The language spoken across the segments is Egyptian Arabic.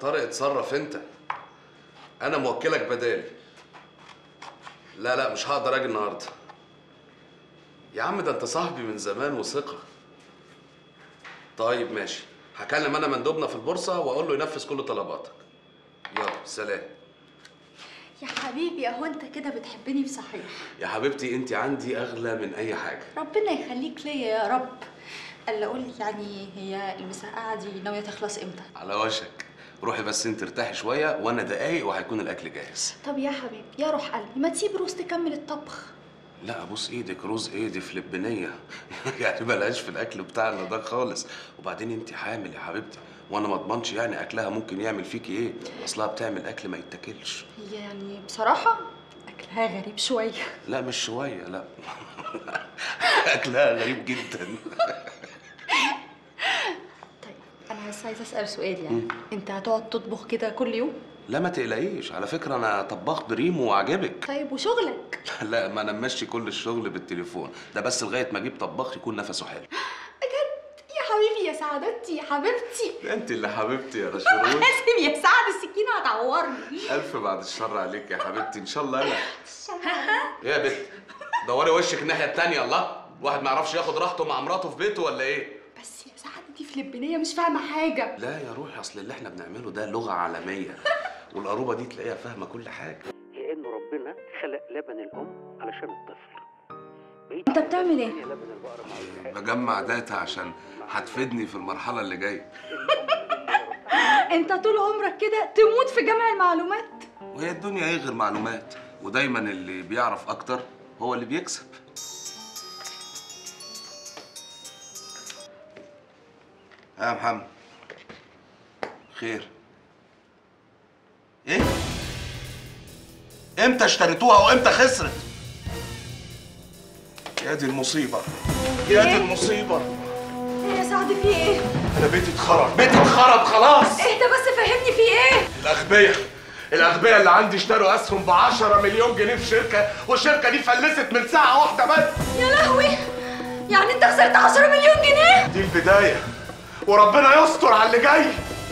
طارق اتصرف انت انا موكلك بدالي لا لا مش هقدر اجي النهارده يا عم ده انت صاحبي من زمان وثقه طيب ماشي هكلم انا مندوبنا في البورصه واقول له ينفذ كل طلباتك يلا سلام يا حبيبي اهو انت كده بتحبني بصحيح يا حبيبتي انت عندي اغلى من اي حاجه ربنا يخليك ليا يا رب الا قول لي يعني هي المسقعه دي ناويه تخلص امتى على وشك روحي بس انت ارتاحي شويه وانا دقايق وهيكون الاكل جاهز طب يا حبيبي يا روح قلبي ما تسيب روز تكمل الطبخ لا ابوس ايدك روز ايه دي فلبينيه يعني بلاش في الاكل بتاعنا ده خالص وبعدين انت حامل يا حبيبتي وانا ما اضمنش يعني اكلها ممكن يعمل فيكي ايه اصلها بتعمل اكل ما يتاكلش هي يعني بصراحه اكلها غريب شويه لا مش شويه لا اكلها غريب جدا طيب انا بس عايزه اسال سؤال يعني انت هتقعد تطبخ كده كل يوم لا ما تقلقيش على فكره انا طباخ بريمو وعجبك طيب وشغلك لا ما انا ماشي كل الشغل بالتليفون ده بس لغايه ما اجيب طباخ يكون نفسه حلو بجد يا حبيبي يا سعادتي يا حبيبتي انت اللي حبيبتي يا رشروش لازم يا سعد السكينه هتعورني الف بعد الشر عليك يا حبيبتي ان شاء الله انا ايه يا بت دوري وشك الناحيه التانيه الله واحد ما يعرفش ياخد راحته مع مراته في بيته ولا ايه بس يا سعد دي فلبينيه مش فاهمه حاجه لا يا روحي اصل اللي احنا بنعمله ده لغه عالميه والقروبه دي تلاقيها فاهمه كل حاجه لأنه ربنا خلق لبن الأم علشان الطفل بقية انت بتعمل ايه لبن البقرة مع الحاجة بجمع داتا عشان هتفيدني في المرحله اللي جايه انت طول عمرك كده تموت في جمع المعلومات وهي الدنيا ايه غير معلومات ودايما اللي بيعرف اكتر هو اللي بيكسب ها يا محمد خير ايه امتى اشتريتوها وامتى خسرت يا دي المصيبه يا دي المصيبه ايه يا سعد في ايه انا بيتي اتخرب بيتي اتخرب خلاص اهدى بس فهمني في ايه الاغبياء الاغبياء اللي عندي اشتروا اسهم ب 10 مليون جنيه في شركه والشركه دي فلست من ساعه واحده بس يا لهوي يعني انت خسرت 10 مليون جنيه دي البدايه وربنا يستر على اللي جاي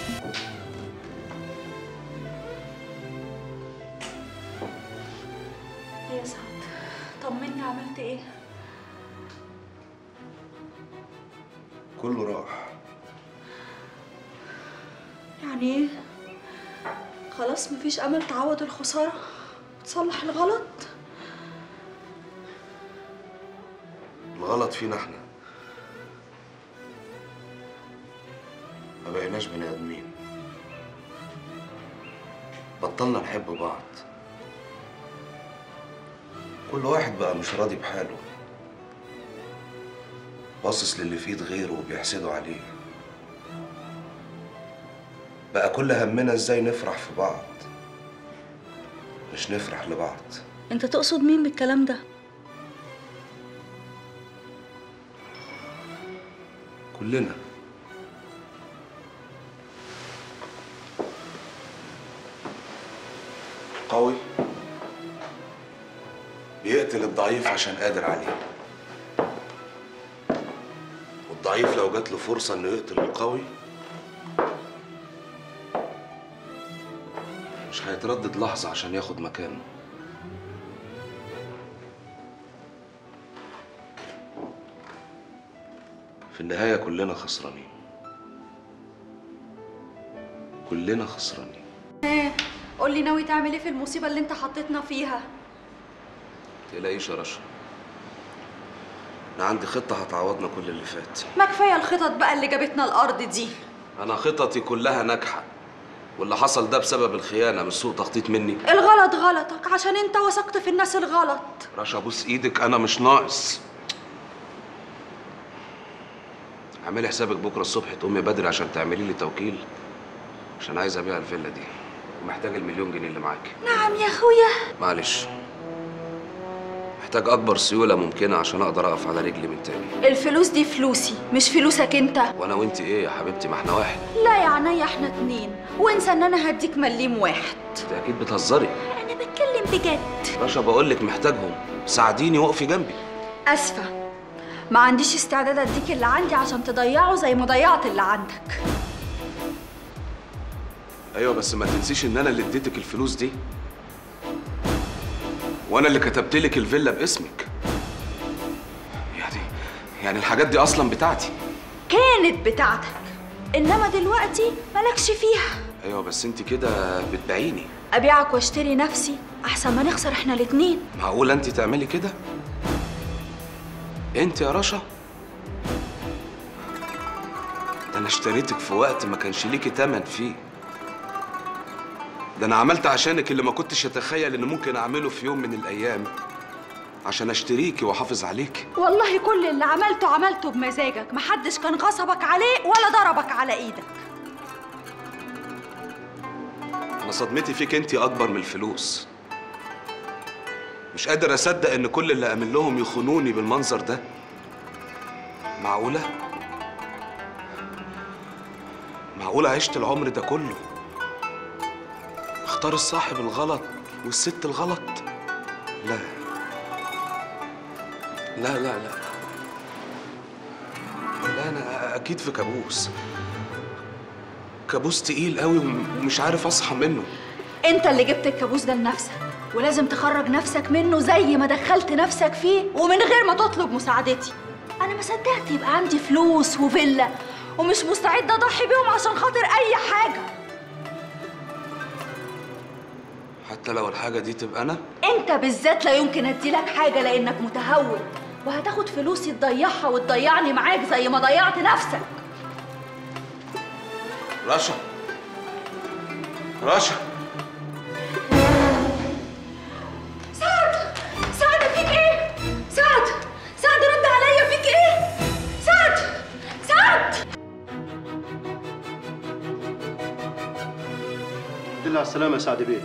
ايه يا سعد طمني عملت ايه كله راح يعني ايه خلاص مفيش امل تعوض الخساره تصلح الغلط الغلط فينا احنا ما بقيناش بني ادمين بطلنا نحب بعض كل واحد بقى مش راضي بحاله باصص للي في ايد غيره وبيحسده عليه بقى كل همنا ازاي نفرح في بعض مش نفرح لبعض انت تقصد مين بالكلام ده كلنا قوي بيقتل الضعيف عشان قادر عليه والضعيف لو جات له فرصة انه يقتل القوي مش هيتردد لحظة عشان ياخد مكانه في النهاية كلنا خسرانين كلنا خسرانين قول لي ناوي تعمل ايه في المصيبه اللي انت حطيتنا فيها تقلقيش يا رشا انا عندي خطة هتعوضنا كل اللي فات ما كفايه الخطط بقى اللي جابتنا الارض دي انا خططي كلها ناجحة واللي حصل ده بسبب الخيانة مش سوء تخطيط مني الغلط غلطك عشان انت وثقت في الناس الغلط رشا بوس ايدك انا مش ناقص اعملي حسابك بكرة الصبح تقومي بدري عشان تعملي لي توكيل عشان عايز ابيع الفيلا دي ومحتاج المليون جنيه اللي معاكي نعم يا اخويا معلش محتاج اكبر سيولة ممكنة عشان اقدر اقف على رجلي من تاني الفلوس دي فلوسي مش فلوسك انت وانا وانت ايه يا حبيبتي ما احنا واحد لا يا عينيا احنا اتنين وانسى ان انا هديك مليم واحد انت اكيد بتهزري انا بتكلم بجد رشا بقول لك محتاجهم ساعديني وقفي جنبي اسفه ما عنديش استعداد اديك اللي عندي عشان تضيعه زي ما ضيعت اللي عندك ايوه بس ما تنسيش ان انا اللي اديتك الفلوس دي وانا اللي كتبت لك الفيلا باسمك يعني يعني الحاجات دي اصلا بتاعتي كانت بتاعتك انما دلوقتي مالكش فيها ايوه بس انت كده بتبيعيني ابيعك واشتري نفسي احسن ما نخسر احنا الاتنين معقوله انت تعملي كده انت يا رشا ده انا اشتريتك في وقت ما كانش ليكي تمن فيه ده انا عملت عشانك اللي ما كنتش اتخيل ان ممكن اعمله في يوم من الايام عشان اشتريكي واحافظ عليكي والله كل اللي عملته عملته بمزاجك محدش كان غصبك عليه ولا ضربك على ايدك انا صدمتي فيك انت اكبر من الفلوس مش قادر اصدق ان كل اللي اعمل لهم يخونوني بالمنظر ده معقوله معقوله عشت العمر ده كله اختار الصاحب الغلط والست الغلط لا لا لا لا لا انا اكيد في كابوس كابوس تقيل قوي ومش عارف اصحى منه انت اللي جبت الكابوس ده لنفسك ولازم تخرج نفسك منه زي ما دخلت نفسك فيه ومن غير ما تطلب مساعدتي انا ما صدقت يبقى عندي فلوس وفيلا ومش مستعده اضحي بيهم عشان خاطر اي حاجه حتى لو الحاجه دي تبقى انا انت بالذات لا يمكن اديلك حاجه لانك متهور وهتاخد فلوسي تضيعها وتضيعني معاك زي ما ضيعت نفسك رشا رشا سعد سعد فيك ايه سعد سعد رد عليا فيك ايه سعد سعد الحمد لله على السلامة يا سعد بيه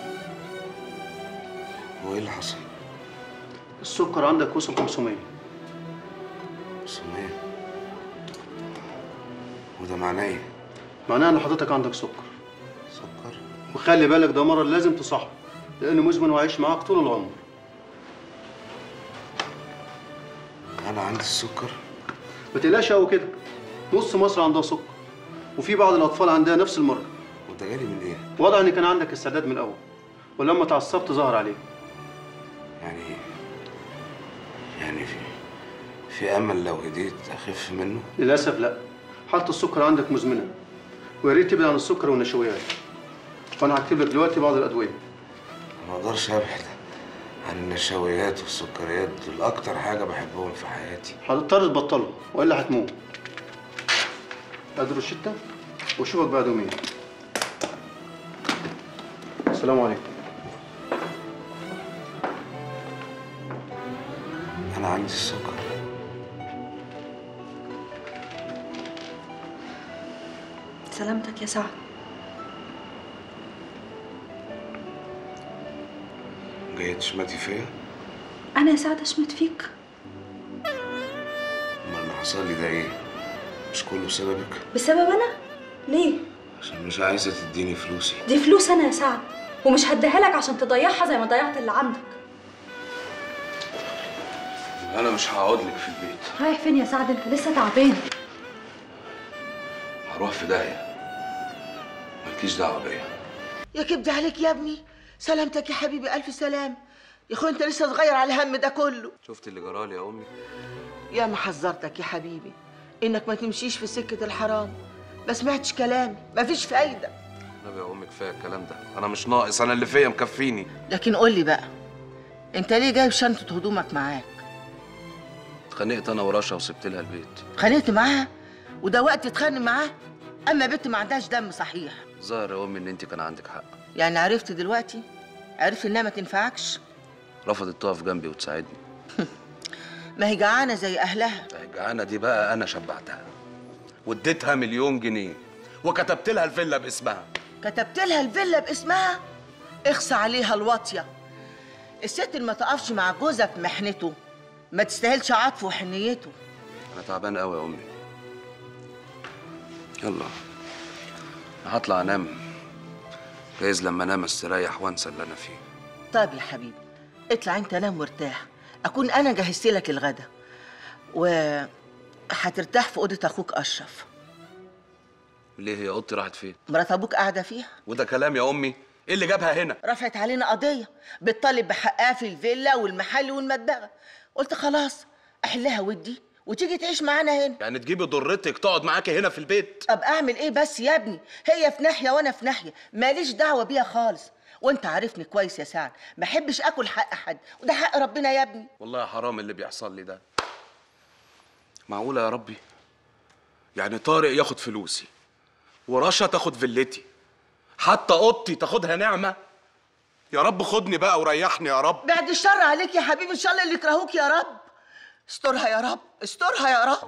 هو ايه اللي حصل؟ السكر عندك وصل 500 سمية وده معناه ايه؟ معناها ان حضرتك عندك سكر سكر؟ وخلي بالك ده مرض لازم تصاحبه لانه مزمن وعايش معاك طول العمر انا عندي السكر؟ ما تقلقش قوي كده نص مصر عندها سكر وفي بعض الاطفال عندها نفس المرض وده جالي من ايه؟ واضح ان كان عندك استعداد من الاول ولما اتعصبت ظهر عليك يعني يعني في في امل لو هديت اخف منه؟ للاسف لا حالة السكر عندك مزمنة ويا ريت تبعد عن السكر والنشويات وانا هكتب لك دلوقتي بعض الادويه ما اقدرش ابعد عن النشويات والسكريات دول اكتر حاجه بحبهم في حياتي هتضطر تبطلهم والا هتموت ادرس الشتة واشوفك بعد يومين السلام عليكم انا عندي السكر سلامتك يا سعد جاي تشمتي فيا؟ انا يا سعد اشمت فيك امال اللي حصل لي ده ايه؟ مش كله بسببك؟ بسبب انا ليه عشان مش عايزه تديني فلوسي دي فلوس انا يا سعد ومش هديها لك عشان تضيعها زي ما ضيعت اللي عندك انا مش هقعد لك في البيت رايح فين يا سعد انت لسه تعبان هروح في داهيه مالكيش دعوه بيا يا كبد عليك يا ابني سلامتك يا حبيبي الف سلام يا اخويا انت لسه صغير على الهم ده كله شفت اللي جرالي يا امي يا ما حذرتك يا حبيبي انك ما تمشيش في سكه الحرام ما سمعتش كلامي مفيش فايده النبي يا امي كفايه الكلام ده انا مش ناقص انا اللي فيا مكفيني لكن قول لي بقى انت ليه جايب شنطه هدومك معاك اتخانقت انا ورشا وسبت لها البيت اتخانقت معاها وده وقت تتخانق معاه اما بنت ما عندهاش دم صحيح ظاهر يا امي ان انت كان عندك حق يعني عرفت دلوقتي عرفت انها ما تنفعكش رفضت تقف جنبي وتساعدني ما هي جعانه زي اهلها الجعانه دي بقى انا شبعتها واديتها مليون جنيه وكتبت لها الفيلا باسمها كتبت لها الفيلا باسمها اخصى عليها الواطيه الست اللي ما تقفش مع جوزها في محنته ما تستاهلش عطفه وحنيته انا تعبان قوي يا امي يلا أنا هطلع انام جايز لما انام استريح وانسى اللي انا فيه طيب يا حبيبي اطلع انت نام وارتاح اكون انا جهزت لك الغدا و هترتاح في اوضه اخوك اشرف ليه هي اوضتي راحت فين مرات ابوك قاعده فيها وده كلام يا امي ايه اللي جابها هنا رفعت علينا قضيه بتطالب بحقها في الفيلا والمحل والمدبغه قلت خلاص احلها ودي وتيجي تعيش معانا هنا يعني تجيبي ضرتك تقعد معاكي هنا في البيت طب اعمل ايه بس يا ابني هي في ناحيه وانا في ناحيه ماليش دعوه بيها خالص وانت عارفني كويس يا سعد ما احبش اكل حق حد وده حق ربنا يا ابني والله حرام اللي بيحصل لي ده معقولة يا ربي يعني طارق ياخد فلوسي ورشا تاخد فيلتي حتى اوضتي تاخدها نعمة يا رب خدني بقى وريحني يا رب بعد الشر عليك يا حبيبي ان شاء الله اللي يكرهوك يا رب استرها يا رب استرها يا رب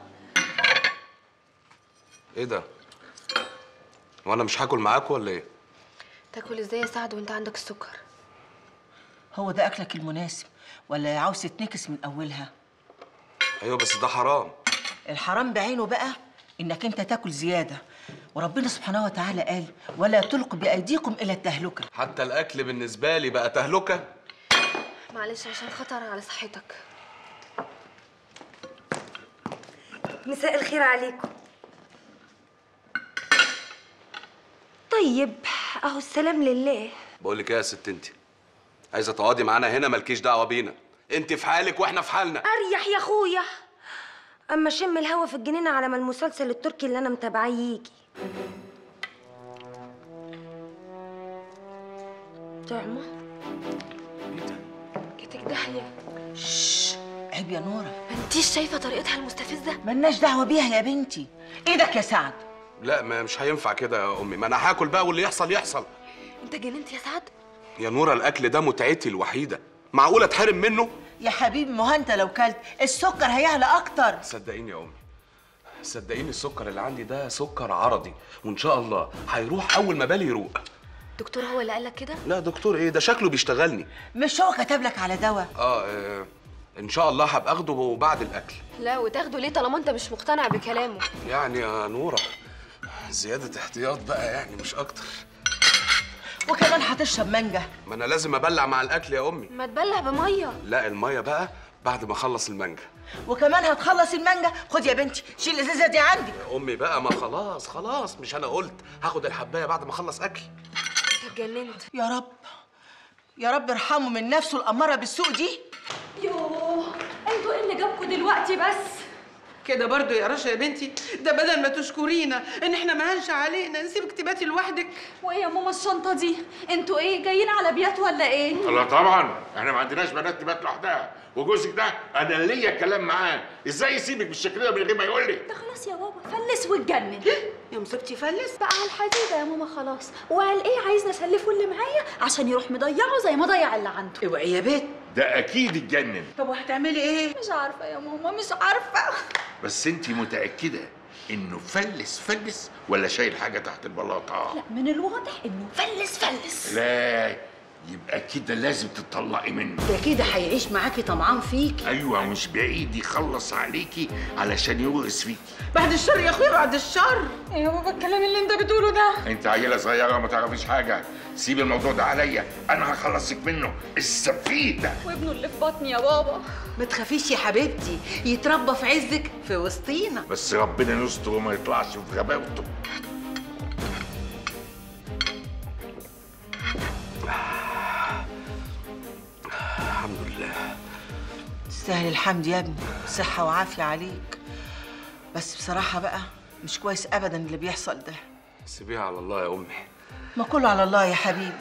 ايه ده وانا مش هاكل معاكوا ولا ايه تاكل ازاي يا سعد وانت عندك السكر هو ده اكلك المناسب ولا عاوز تتنكس من اولها ايوه بس ده حرام الحرام بعينه بقى انك انت تاكل زياده وربنا سبحانه وتعالى قال ولا تلقوا بايديكم الى التهلكه حتى الاكل بالنسبة لي بقى تهلكة معلش عشان خطر على صحتك مساء الخير عليكم طيب اهو السلام لله بقول لك ايه يا ست انت عايزه تقعدي معانا هنا مالكيش دعوه بينا انت في حالك واحنا في حالنا اريح يا اخويا اما شم الهوا في الجنينه على ما المسلسل التركي اللي انا متابعاه يجي طعمه جاتك داهيه عيب يا نوره ما انتيش شايفه طريقتها المستفزه ملناش دعوه بيها يا بنتي ايدك يا سعد لا ما مش هينفع كده يا امي ما انا هاكل بقى واللي يحصل يحصل انت جننت يا سعد يا نورة الاكل ده متعتي الوحيده معقوله اتحرم منه يا حبيبي ما هو انت لو كلت السكر هيعلى اكتر صدقيني يا امي صدقيني السكر اللي عندي ده سكر عرضي وان شاء الله هيروح اول ما بالي يروق دكتور هو اللي قالك كده لا دكتور ايه ده شكله بيشتغلني مش هو كتب لك على دواء اه, آه ان شاء الله هبقى اخده بعد الاكل لا وتاخده ليه طالما انت مش مقتنع بكلامه يعني يا نورة زياده احتياط بقى يعني مش اكتر وكمان هتشرب مانجا ما انا لازم ابلع مع الاكل يا امي ما تبلع بميه لا الميه بقى بعد ما اخلص المانجا وكمان هتخلص المانجا خد يا بنتي شيل الازازه دي عندي يا امي بقى ما خلاص خلاص مش انا قلت هاخد الحبايه بعد ما اخلص اكل اتجننت يا رب يا رب ارحمه من نفسه الاماره بالسوء دي يوه انتوا ايه اللي جابكوا دلوقتي بس كده برضو يا رشا يا بنتي ده بدل ما تشكرينا ان احنا ما هنش علينا نسيبك تباتي لوحدك وايه يا ماما الشنطه دي انتوا ايه جايين على بيات ولا ايه لا طبعا احنا ما عندناش بنات تبات لوحدها وجوزك ده انا ليا كلام معاه ازاي يسيبك بالشكل ده من غير ما يقول لي ده خلاص يا بابا فلس واتجنن يا مصيبتي فلس بقى على الحديده يا ماما خلاص وقال ايه عايزني اسلفه اللي معايا عشان يروح مضيعه زي ما ضيع اللي عنده اوعي يا بيت ده اكيد اتجنن طب وهتعملي ايه مش عارفه يا ماما مش عارفه بس انت متاكده انه فلس فلس ولا شايل حاجه تحت البلاطه لا من الواضح انه فلس فلس لا يبقى كده لازم تطلقي منه ده كده هيعيش معاكي طمعان فيكي ايوه مش بعيد يخلص عليكي علشان يورث فيكي بعد الشر يا اخويا بعد الشر ايه يا بابا الكلام اللي انت بتقوله ده انت عيله صغيره ما تعرفيش حاجه سيب الموضوع ده عليا انا هخلصك منه السفيه ده وابنه اللي في بطني يا بابا ما تخافيش يا حبيبتي يتربى في عزك في وسطينا بس ربنا يستر وما يطلعش في غباوته الحمد لله تستاهل الحمد يا ابني صحه وعافيه عليك بس بصراحه بقى مش كويس ابدا اللي بيحصل ده سيبيها على الله يا امي ما كله على الله يا حبيبي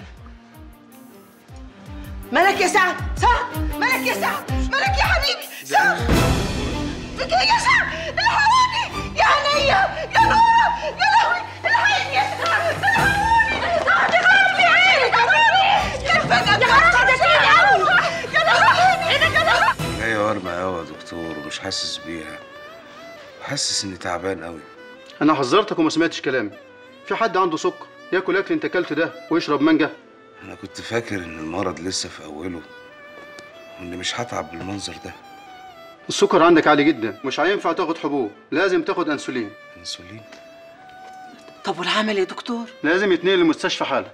مالك يا سعد سعد مالك يا سعد مالك يا حبيبي سعد فيك ايه يا سعد الحقوني يا عينيا يا نورة يا لهوي الحقني يا سعد الحقوني يا سعد غلبي عيني يا فجأة يا حرام ده تقيل قوي يا لهوي ايه ده كده جاي ورمة قوي يا دكتور ومش حاسس بيها حاسس اني تعبان قوي انا حذرتك وما سمعتش كلامي في حد عنده سكر ياكل اكل انت اكلته ده ويشرب مانجا انا كنت فاكر ان المرض لسه في اوله واني مش هتعب بالمنظر ده السكر عندك عالي جدا مش هينفع تاخد حبوب لازم تاخد انسولين انسولين طب والعمل يا دكتور لازم يتنقل المستشفى حالا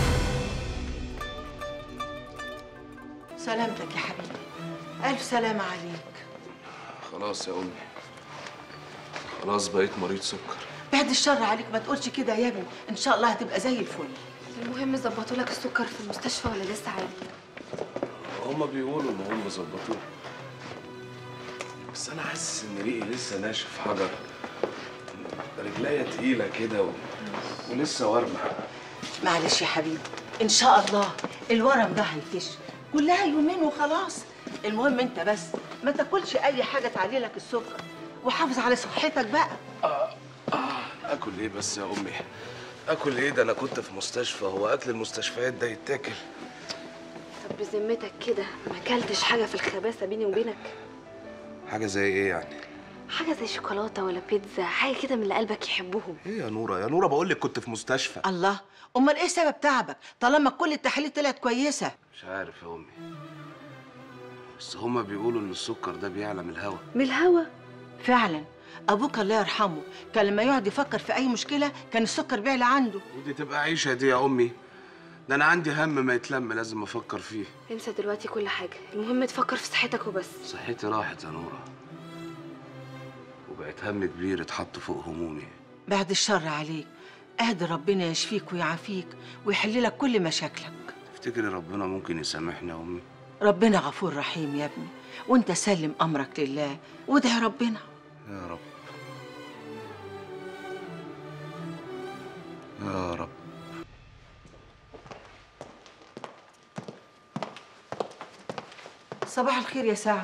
سلامتك يا حبيبي الف سلامة عليك خلاص يا امي خلاص بقيت مريض سكر بعد الشر عليك ما تقولش كده يا ابني ان شاء الله هتبقى زي الفل المهم ظبطوا لك السكر في المستشفى ولا لسه عادي هما بيقولوا ان هم ظبطوه بس انا حاسس ان ريقي لسه ناشف حجر رجليا تقيله كده و... ولسه ورمه معلش يا حبيبي ان شاء الله الورم ده هيفش كلها يومين وخلاص المهم انت بس ما تاكلش اي حاجه تعلي لك السكر وحافظ على صحتك بقى اكل ايه بس يا امي اكل ايه ده انا كنت في مستشفى هو اكل المستشفيات ده يتاكل طب بذمتك كده ما اكلتش حاجه في الخباثه بيني وبينك حاجه زي ايه يعني حاجه زي شوكولاته ولا بيتزا حاجه كده من اللي قلبك يحبهم ايه يا نوره يا نوره بقول لك كنت في مستشفى الله امال ايه سبب تعبك طالما كل التحاليل طلعت كويسه مش عارف يا امي بس هما بيقولوا ان السكر ده بيعلى من الهوا من الهوا فعلا ابوك الله يرحمه كان لما يقعد يفكر في اي مشكله كان السكر بيعلى عنده ودي تبقى عيشه دي يا امي ده انا عندي هم ما يتلم لازم افكر فيه انسى دلوقتي كل حاجه المهم تفكر في صحتك وبس صحتي راحت يا نوره وبقت هم كبير اتحط فوق همومي بعد الشر عليك قادر ربنا يشفيك ويعافيك ويحل لك كل مشاكلك تفتكري ربنا ممكن يسامحني يا امي ربنا غفور رحيم يا ابني وانت سلم امرك لله وادعي ربنا يا رب يا رب صباح الخير يا سعد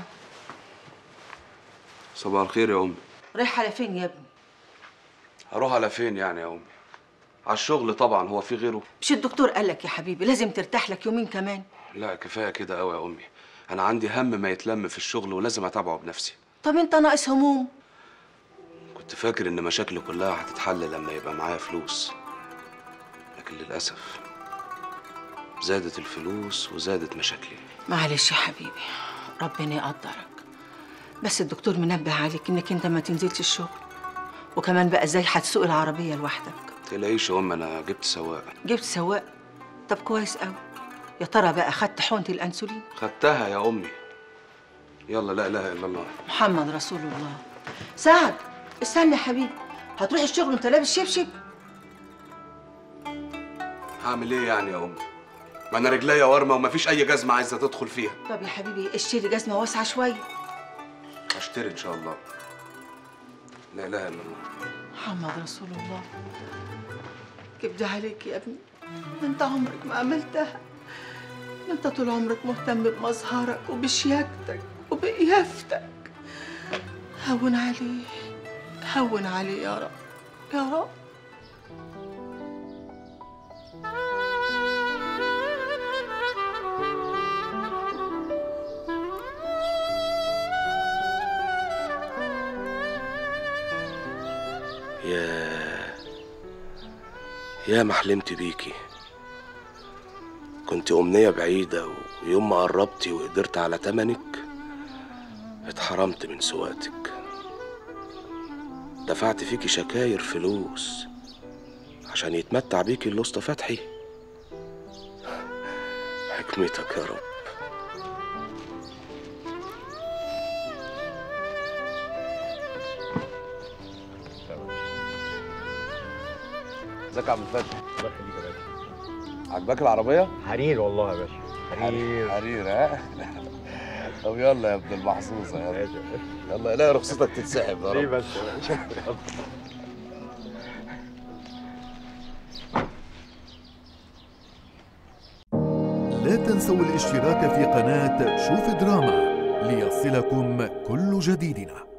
صباح الخير يا امي رايح على فين يا ابني هروح على فين يعني يا امي على الشغل طبعا هو في غيره مش الدكتور قال لك يا حبيبي لازم ترتاح لك يومين كمان لا كفايه كده قوي يا امي انا عندي هم ما يتلم في الشغل ولازم اتابعه بنفسي طب انت ناقص هموم كنت فاكر ان مشاكلي كلها هتتحل لما يبقى معايا فلوس لكن للاسف زادت الفلوس وزادت مشاكلي معلش يا حبيبي ربنا يقدرك بس الدكتور منبه عليك انك انت ما تنزلش الشغل وكمان بقى ازاي هتسوق العربيه لوحدك تلاقيش يا ام انا جبت سواق جبت سواق طب كويس قوي يا ترى بقى خدت حقنه الانسولين خدتها يا امي يلا لا اله الا الله محمد رسول الله سعد استنى يا حبيبي هتروح الشغل وانت لابس شبشب هعمل ايه يعني يا امي ما انا رجليا ورمه ومفيش اي جزمه عايزه تدخل فيها طب يا حبيبي اشتري جزمه واسعه شويه هشتري ان شاء الله لا اله الا الله محمد رسول الله كبد عليك يا ابني ده انت عمرك ما عملتها ده انت طول عمرك مهتم بمظهرك وبشياكتك وبقيافتك هون عليه هون عليه يا رب يا رب يا يا ما حلمت بيكي كنت أمنية بعيدة ويوم ما قربتي وقدرت على تمنك اتحرمت من سواتك دفعت فيكي شكاير فلوس عشان يتمتع بيكي الوسطى فتحي حكمتك يا رب ازيك يا عم فتحي الله يخليك يا باشا عجباك العربية؟ حرير والله يا باشا حرير حرير ها؟ طب يلا يا ابن المحظوظة يلا يلا الاقي رخصتك تتسحب يا ليه رب بس يا باشا لا تنسوا الاشتراك في قناة شوف دراما ليصلكم كل جديدنا